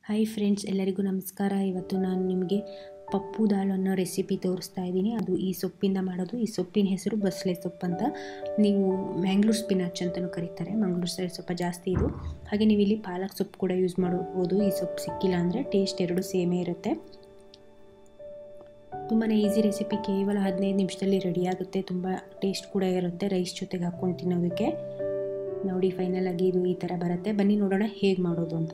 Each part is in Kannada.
ಹಾಯ್ ಫ್ರೆಂಡ್ಸ್ ಎಲ್ಲರಿಗೂ ನಮಸ್ಕಾರ ಇವತ್ತು ನಾನು ನಿಮಗೆ ಪಪ್ಪು ದಾಲ್ ಅನ್ನೋ ರೆಸಿಪಿ ತೋರಿಸ್ತಾ ಇದ್ದೀನಿ ಅದು ಈ ಸೊಪ್ಪಿಂದ ಮಾಡೋದು ಈ ಸೊಪ್ಪಿನ ಹೆಸರು ಬಸಳೆ ಸೊಪ್ಪು ಅಂತ ನೀವು ಮ್ಯಾಂಗ್ಳೂರ್ ಸ್ಪಿನಾಚ್ ಅಂತಲೂ ಕರೀತಾರೆ ಮಂಗ್ಳೂರ್ ಸೈಡ್ ಸ್ವಲ್ಪ ಜಾಸ್ತಿ ಇದು ಹಾಗೆ ನೀವು ಇಲ್ಲಿ ಪಾಲಕ್ ಸೊಪ್ಪು ಕೂಡ ಯೂಸ್ ಮಾಡ್ಬೋದು ಈ ಸೊಪ್ಪು ಸಿಕ್ಕಿಲ್ಲ ಅಂದರೆ ಟೇಸ್ಟ್ ಎರಡು ಸೇಮೇ ಇರುತ್ತೆ ತುಂಬಾ ಈಸಿ ರೆಸಿಪಿ ಕೇವಲ ಹದಿನೈದು ನಿಮಿಷದಲ್ಲಿ ರೆಡಿ ಆಗುತ್ತೆ ತುಂಬ ಟೇಸ್ಟ್ ಕೂಡ ಇರುತ್ತೆ ರೈಸ್ ಜೊತೆಗೆ ಹಾಕ್ಕೊಂಡು ತಿನ್ನೋದಕ್ಕೆ ನೋಡಿ ಫೈನಲ್ ಆಗಿ ಇದು ಈ ಥರ ಬರುತ್ತೆ ಬನ್ನಿ ನೋಡೋಣ ಹೇಗೆ ಮಾಡೋದು ಅಂತ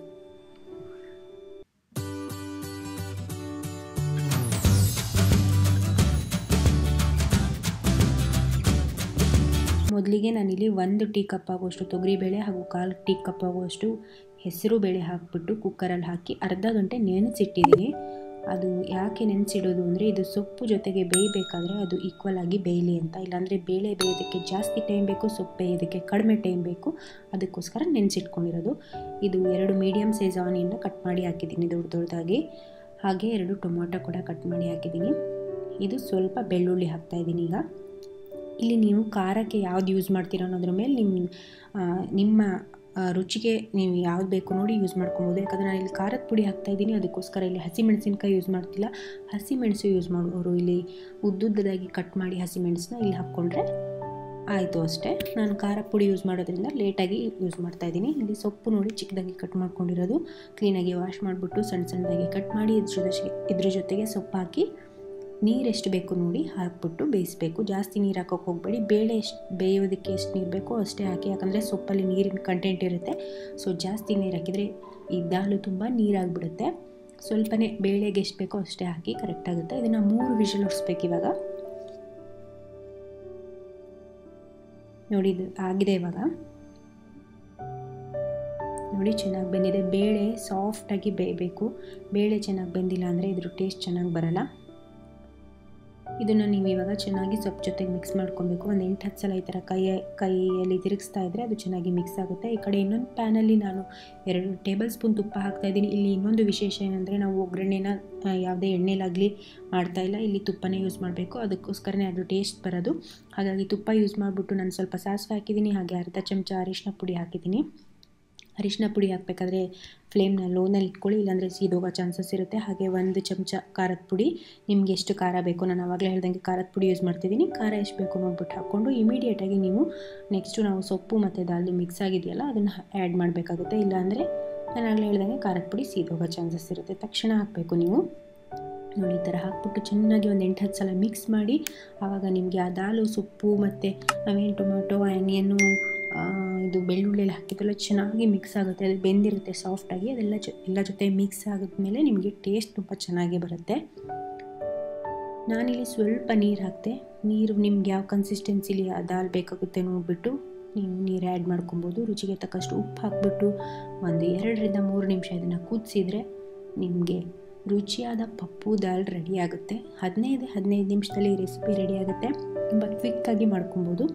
ಮೊದಲಿಗೆ ನಾನಿಲ್ಲಿ ಒಂದು ಟೀ ಕಪ್ ಆಗುವಷ್ಟು ತೊಗರಿಬೇಳೆ ಹಾಗೂ ಕಾಲು ಟೀ ಕಪ್ ಆಗುವಷ್ಟು ಹೆಸರು ಬೇಳೆ ಹಾಕಿಬಿಟ್ಟು ಕುಕ್ಕರಲ್ಲಿ ಹಾಕಿ ಅರ್ಧ ಗಂಟೆ ನೆನೆಸಿಟ್ಟಿದ್ದೀನಿ ಅದು ಯಾಕೆ ನೆನೆಸಿಡೋದು ಅಂದರೆ ಇದು ಸೊಪ್ಪು ಜೊತೆಗೆ ಬೇಯಬೇಕಾದ್ರೆ ಅದು ಈಕ್ವಲ್ ಆಗಿ ಬೇಯಲಿ ಅಂತ ಇಲ್ಲಾಂದರೆ ಬೇಳೆ ಬೇಯೋದಕ್ಕೆ ಜಾಸ್ತಿ ಟೈಮ್ ಬೇಕು ಸೊಪ್ಪು ಬೇಯೋದಕ್ಕೆ ಕಡಿಮೆ ಟೈಮ್ ಬೇಕು ಅದಕ್ಕೋಸ್ಕರ ನೆನೆಸಿಟ್ಕೊಂಡಿರೋದು ಇದು ಎರಡು ಮೀಡಿಯಮ್ ಸೈಜ್ ಆನಿಯನ್ನ ಕಟ್ ಮಾಡಿ ಹಾಕಿದ್ದೀನಿ ದೊಡ್ಡ ದೊಡ್ಡದಾಗಿ ಹಾಗೆ ಎರಡು ಟೊಮೊಟೊ ಕೂಡ ಕಟ್ ಮಾಡಿ ಹಾಕಿದ್ದೀನಿ ಇದು ಸ್ವಲ್ಪ ಬೆಳ್ಳುಳ್ಳಿ ಹಾಕ್ತಾಯಿದ್ದೀನಿ ಈಗ ಇಲ್ಲಿ ನೀವು ಖಾರಕ್ಕೆ ಯಾವ್ದು ಯೂಸ್ ಮಾಡ್ತೀರೋ ಅನ್ನೋದ್ರ ಮೇಲೆ ನಿಮ್ಮ ನಿಮ್ಮ ರುಚಿಗೆ ನೀವು ಯಾವ್ದು ಬೇಕು ನೋಡಿ ಯೂಸ್ ಮಾಡ್ಕೊಬೋದು ಯಾಕಂದರೆ ನಾನು ಇಲ್ಲಿ ಖಾರದ ಪುಡಿ ಹಾಕ್ತಾಯಿದ್ದೀನಿ ಅದಕ್ಕೋಸ್ಕರ ಇಲ್ಲಿ ಹಸಿಮೆಣಸಿನ್ಕಾಯಿ ಯೂಸ್ ಮಾಡ್ತಿಲ್ಲ ಹಸಿಮೆಣಸು ಯೂಸ್ ಮಾಡುವವರು ಇಲ್ಲಿ ಉದ್ದುದ್ದದಾಗಿ ಕಟ್ ಮಾಡಿ ಹಸಿಮೆಣಸನ್ನ ಇಲ್ಲಿ ಹಾಕ್ಕೊಂಡ್ರೆ ಆಯಿತು ಅಷ್ಟೇ ನಾನು ಖಾರ ಪುಡಿ ಯೂಸ್ ಮಾಡೋದ್ರಿಂದ ಲೇಟಾಗಿ ಯೂಸ್ ಮಾಡ್ತಾಯಿದ್ದೀನಿ ಇಲ್ಲಿ ಸೊಪ್ಪು ನೋಡಿ ಚಿಕ್ಕದಾಗಿ ಕಟ್ ಮಾಡ್ಕೊಂಡಿರೋದು ಕ್ಲೀನಾಗಿ ವಾಶ್ ಮಾಡಿಬಿಟ್ಟು ಸಣ್ಣ ಸಣ್ಣದಾಗಿ ಕಟ್ ಮಾಡಿ ಇದ್ರ ಜೊತೆ ಇದ್ರ ಜೊತೆಗೆ ಸೊಪ್ಪು ಹಾಕಿ ನೀರು ಎಷ್ಟು ಬೇಕು ನೋಡಿ ಹಾಕ್ಬಿಟ್ಟು ಬೇಯಿಸಬೇಕು ಜಾಸ್ತಿ ನೀರು ಹಾಕೋಕೆ ಹೋಗಬೇಡಿ ಬೇಳೆ ಎಷ್ಟು ಬೇಯೋದಕ್ಕೆ ಎಷ್ಟು ನೀರು ಬೇಕೋ ಅಷ್ಟೇ ಹಾಕಿ ಯಾಕಂದರೆ ಸೊಪ್ಪಲ್ಲಿ ನೀರಿನ ಕಂಟೆಂಟ್ ಇರುತ್ತೆ ಸೊ ಜಾಸ್ತಿ ನೀರು ಹಾಕಿದರೆ ಈ ದಾಲು ತುಂಬ ನೀರಾಗಿಬಿಡುತ್ತೆ ಸ್ವಲ್ಪನೇ ಬೇಳೆಗೆ ಎಷ್ಟು ಬೇಕೋ ಅಷ್ಟೇ ಹಾಕಿ ಕರೆಕ್ಟಾಗುತ್ತೆ ಇದನ್ನು ಮೂರು ವಿಷಲ್ ಹೊಡಿಸ್ಬೇಕು ಇವಾಗ ನೋಡಿ ಇದು ಆಗಿದೆ ಇವಾಗ ನೋಡಿ ಚೆನ್ನಾಗಿ ಬೆಂದಿದೆ ಬೇಳೆ ಸಾಫ್ಟಾಗಿ ಬೇಯಬೇಕು ಬೇಳೆ ಚೆನ್ನಾಗಿ ಬೆಂದಿಲ್ಲ ಅಂದರೆ ಇದ್ರ ಟೇಸ್ಟ್ ಚೆನ್ನಾಗಿ ಬರಲ್ಲ ಇದನ್ನು ನೀವು ಇವಾಗ ಚೆನ್ನಾಗಿ ಸೊಪ್ಪು ಜೊತೆಗೆ ಮಿಕ್ಸ್ ಮಾಡ್ಕೊಬೇಕು ಒಂದು ಎಂಟು ಹತ್ತು ಸಲ ಈ ಥರ ಕೈಯ ಕೈಯಲ್ಲಿ ತಿರುಗಿಸ್ತಾ ಇದ್ದರೆ ಅದು ಚೆನ್ನಾಗಿ ಮಿಕ್ಸ್ ಆಗುತ್ತೆ ಈ ಕಡೆ ಇನ್ನೊಂದು ಪ್ಯಾನಲ್ಲಿ ನಾನು ಎರಡು ಟೇಬಲ್ ಸ್ಪೂನ್ ತುಪ್ಪ ಹಾಕ್ತಾಯಿದ್ದೀನಿ ಇಲ್ಲಿ ಇನ್ನೊಂದು ವಿಶೇಷ ಏನಂದರೆ ನಾವು ಒಗ್ಗರಣೆನ ಯಾವುದೇ ಎಣ್ಣೆಲಾಗಲಿ ಮಾಡ್ತಾಯಿಲ್ಲ ಇಲ್ಲಿ ತುಪ್ಪನೇ ಯೂಸ್ ಮಾಡಬೇಕು ಅದಕ್ಕೋಸ್ಕರನೇ ಅದು ಟೇಸ್ಟ್ ಬರೋದು ಹಾಗಾಗಿ ತುಪ್ಪ ಯೂಸ್ ಮಾಡಿಬಿಟ್ಟು ನಾನು ಸ್ವಲ್ಪ ಸಾಸಿವೆ ಹಾಕಿದ್ದೀನಿ ಹಾಗೆ ಅರ್ಧ ಚಮಚ ಅರಿಶಿನ ಪುಡಿ ಹಾಕಿದ್ದೀನಿ ಅರಿಶಿನ ಪುಡಿ ಹಾಕಬೇಕಾದ್ರೆ ಫ್ಲೇಮ್ನ ಲೋನಲ್ಲಿ ಇಟ್ಕೊಳ್ಳಿ ಇಲ್ಲಾಂದರೆ ಸೀದೋಗೋ ಚಾನ್ಸಸ್ ಇರುತ್ತೆ ಹಾಗೆ ಒಂದು ಚಮಚ ಖಾರದ ಪುಡಿ ನಿಮ್ಗೆ ಎಷ್ಟು ಖಾರ ಬೇಕು ನಾನು ಆವಾಗಲೇ ಹೇಳ್ದಂಗೆ ಖಾರದ ಪುಡಿ ಯೂಸ್ ಮಾಡ್ತಿದ್ದೀನಿ ಖಾರ ಎಷ್ಟು ಬೇಕು ನೋಡ್ಬಿಟ್ಟು ಹಾಕ್ಕೊಂಡು ಇಮಿಡಿಯೇಟಾಗಿ ನೀವು ನೆಕ್ಸ್ಟು ನಾವು ಸೊಪ್ಪು ಮತ್ತು ದಾಲ್ ಮಿಕ್ಸ್ ಆಗಿದೆಯಲ್ಲ ಅದನ್ನು ಆ್ಯಡ್ ಮಾಡಬೇಕಾಗುತ್ತೆ ಇಲ್ಲಾಂದರೆ ನಾನು ಆಗಲೇ ಹೇಳ್ದಂಗೆ ಖಾರದ ಪುಡಿ ಸೀದೋಗೋ ಚಾನ್ಸಸ್ ಇರುತ್ತೆ ತಕ್ಷಣ ಹಾಕಬೇಕು ನೀವು ನೋಡಿ ಈ ಥರ ಹಾಕ್ಬಿಟ್ಟು ಚೆನ್ನಾಗಿ ಒಂದು ಎಂಟು ಹತ್ತು ಸಲ ಮಿಕ್ಸ್ ಮಾಡಿ ಆವಾಗ ನಿಮಗೆ ಆ ದಾಲು ಸೊಪ್ಪು ಮತ್ತು ನಾವೇನು ಟೊಮೊಟೊ ಆನಿಯನ್ನು ಇದು ಬೆಳ್ಳುಳ್ಳಿ ಎಲ್ಲ ಹಾಕಿದ್ದೆಲ್ಲ ಚೆನ್ನಾಗಿ ಮಿಕ್ಸ್ ಆಗುತ್ತೆ ಅದು ಬೆಂದಿರುತ್ತೆ ಸಾಫ್ಟಾಗಿ ಅದೆಲ್ಲ ಜೊ ಎಲ್ಲ ಜೊತೆ ಮಿಕ್ಸ್ ಆಗಿದ್ಮೇಲೆ ನಿಮಗೆ ಟೇಸ್ಟ್ ತುಂಬ ಚೆನ್ನಾಗಿ ಬರುತ್ತೆ ನಾನಿಲ್ಲಿ ಸ್ವಲ್ಪ ನೀರು ಹಾಕ್ತೆ ನೀರು ನಿಮ್ಗೆ ಯಾವ ಕನ್ಸಿಸ್ಟೆನ್ಸಿಲಿ ಆ ದಾಲ್ ಬೇಕಾಗುತ್ತೆ ನೋಡಿಬಿಟ್ಟು ನೀವು ನೀರು ಆ್ಯಡ್ ಮಾಡ್ಕೊಬೋದು ರುಚಿಗೆ ತಕ್ಕಷ್ಟು ಉಪ್ಪು ಹಾಕ್ಬಿಟ್ಟು ಒಂದು ಎರಡರಿಂದ ಮೂರು ನಿಮಿಷ ಇದನ್ನು ಕುದಿಸಿದ್ರೆ ನಿಮಗೆ ರುಚಿಯಾದ ಪಪ್ಪು ದಾಲ್ ರೆಡಿ ಆಗುತ್ತೆ ಹದಿನೈದು ಹದಿನೈದು ನಿಮಿಷದಲ್ಲಿ ಈ ರೆಸಿಪಿ ರೆಡಿ ಆಗುತ್ತೆ ತುಂಬ ಕ್ವಿಕ್ಕಾಗಿ ಮಾಡ್ಕೊಬೋದು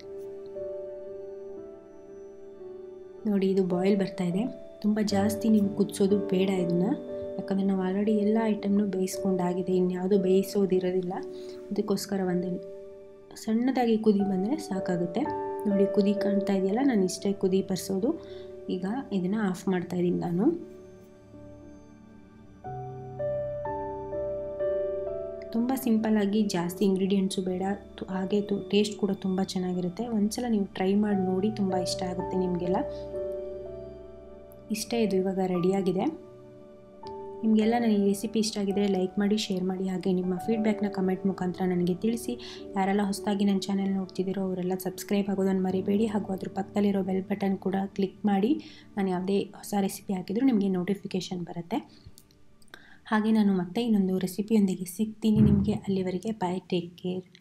ನೋಡಿ ಇದು ಬಾಯ್ಲ್ ಬರ್ತಾ ಇದೆ ತುಂಬ ಜಾಸ್ತಿ ನೀವು ಕುದಿಸೋದು ಬೇಡ ಇದನ್ನು ಯಾಕಂದರೆ ನಾವು ಆಲ್ರೆಡಿ ಎಲ್ಲ ಐಟಮ್ನು ಬೇಯಿಸ್ಕೊಂಡಾಗಿದೆ ಇನ್ಯಾವುದೂ ಬೇಯಿಸೋದಿರೋದಿಲ್ಲ ಅದಕ್ಕೋಸ್ಕರ ಒಂದು ಸಣ್ಣದಾಗಿ ಕುದಿ ಬಂದರೆ ಸಾಕಾಗುತ್ತೆ ನೋಡಿ ಕುದಿ ಕಾಣ್ತಾ ಇದೆಯಲ್ಲ ನಾನು ಇಷ್ಟೇ ಕುದಿ ಬರ್ಸೋದು ಈಗ ಇದನ್ನು ಆಫ್ ಮಾಡ್ತಾ ಇದ್ದೀನಿ ನಾನು ತುಂಬ ಸಿಂಪಲ್ಲಾಗಿ ಜಾಸ್ತಿ ಇಂಗ್ರೀಡಿಯೆಂಟ್ಸು ಬೇಡ ಹಾಗೆ ಟೇಸ್ಟ್ ಕೂಡ ತುಂಬ ಚೆನ್ನಾಗಿರುತ್ತೆ ಒಂದ್ಸಲ ನೀವು ಟ್ರೈ ಮಾಡಿ ನೋಡಿ ತುಂಬ ಇಷ್ಟ ಆಗುತ್ತೆ ನಿಮಗೆಲ್ಲ ಇಷ್ಟ ಇದು ಇವಾಗ ರೆಡಿಯಾಗಿದೆ ನಿಮಗೆಲ್ಲ ನನಗೆ ಈ ರೆಸಿಪಿ ಇಷ್ಟ ಆಗಿದರೆ ಲೈಕ್ ಮಾಡಿ ಶೇರ್ ಮಾಡಿ ಹಾಗೆ ನಿಮ್ಮ ಫೀಡ್ಬ್ಯಾಕ್ನ ಕಮೆಂಟ್ ಮುಖಾಂತರ ನನಗೆ ತಿಳಿಸಿ ಯಾರೆಲ್ಲ ಹೊಸದಾಗಿ ನನ್ನ ಚಾನೆಲ್ ನೋಡ್ತಿದ್ದೀರೋ ಅವರೆಲ್ಲ ಸಬ್ಸ್ಕ್ರೈಬ್ ಆಗೋದನ್ನು ಮರಿಬೇಡಿ ಹಾಗೂ ಅದ್ರ ಪಕ್ಕದಲ್ಲಿರೋ ಬೆಲ್ ಬಟನ್ ಕೂಡ ಕ್ಲಿಕ್ ಮಾಡಿ ನಾನು ಯಾವುದೇ ಹೊಸ ರೆಸಿಪಿ ಹಾಕಿದರೂ ನಿಮಗೆ ನೋಟಿಫಿಕೇಷನ್ ಬರುತ್ತೆ ಹಾಗೆ ನಾನು ಮತ್ತೆ ಇನ್ನೊಂದು ರೆಸಿಪಿಯೊಂದಿಗೆ ಸಿಗ್ತೀನಿ ನಿಮಗೆ ಅಲ್ಲಿವರೆಗೆ ಬಾಯ್ ಟೇಕ್ ಕೇರ್